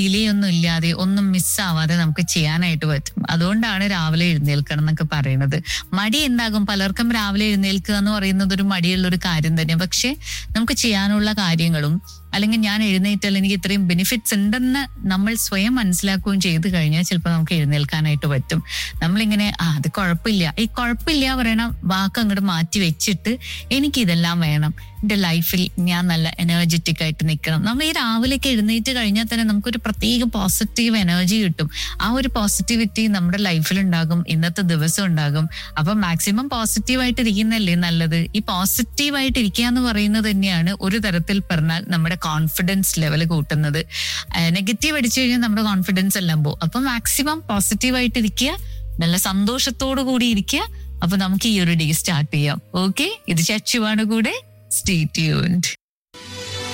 delay ഒന്നും ഇല്ലാതെ ഒന്നും മിസ്സാവാതെ നമുക്ക് ചെയ്യാനായിട്ട് പറ്റും അതുകൊണ്ടാണ് രാവിലെ എഴുന്നേൽക്കണം എന്നൊക്കെ പറയുന്നത് മടി എന്താകും പലർക്കും രാവിലെ എഴുന്നേൽക്കുക എന്ന് പറയുന്നത് ഒരു മടിയുള്ള ഒരു കാര്യം തന്നെ പക്ഷെ നമുക്ക് ചെയ്യാനുള്ള കാര്യങ്ങളും അല്ലെങ്കിൽ ഞാൻ എഴുന്നേറ്റാൽ എനിക്ക് ഇത്രയും ബെനിഫിറ്റ്സ് ഉണ്ടെന്ന് നമ്മൾ സ്വയം മനസ്സിലാക്കുകയും ചെയ്തു കഴിഞ്ഞാൽ ചിലപ്പോൾ നമുക്ക് എഴുന്നേൽക്കാനായിട്ട് പറ്റും നമ്മളിങ്ങനെ ആ അത് കുഴപ്പമില്ല ഈ കുഴപ്പമില്ല പറയണ വാക്ക് അങ്ങോട്ട് മാറ്റി വെച്ചിട്ട് എനിക്ക് ഇതെല്ലാം വേണം എൻ്റെ ലൈഫിൽ ഞാൻ നല്ല എനർജറ്റിക് ആയിട്ട് നിൽക്കണം നമ്മൾ ഈ രാവിലേക്ക് എഴുന്നേറ്റ് കഴിഞ്ഞാൽ തന്നെ നമുക്കൊരു പ്രത്യേക പോസിറ്റീവ് എനർജി കിട്ടും ആ ഒരു പോസിറ്റിവിറ്റി നമ്മുടെ ലൈഫിൽ ഉണ്ടാകും ഇന്നത്തെ ദിവസം ഉണ്ടാകും അപ്പൊ മാക്സിമം പോസിറ്റീവായിട്ട് ഇരിക്കുന്നല്ലേ നല്ലത് ഈ പോസിറ്റീവായിട്ട് ഇരിക്കുക എന്ന് പറയുന്നത് തന്നെയാണ് ഒരു തരത്തിൽ പറഞ്ഞാൽ നമ്മുടെ കോൺഫിഡൻസ് ലെവൽ കൂട്ടുന്നത് നെഗറ്റീവ് അടിച്ചു കഴിഞ്ഞാൽ നമ്മുടെ കോൺഫിഡൻസ് എല്ലാം പോകും അപ്പൊ മാക്സിമം പോസിറ്റീവായിട്ട് ഇരിക്കുക നല്ല സന്തോഷത്തോടു കൂടി ഇരിക്കുക അപ്പൊ നമുക്ക് ഈ ഒരു ഡേ സ്റ്റാർട്ട് ചെയ്യാം ഓക്കെ ഇത് ചച്ചുവാണ് കൂടെ സ്റ്റേ ട്യൂൺഡ്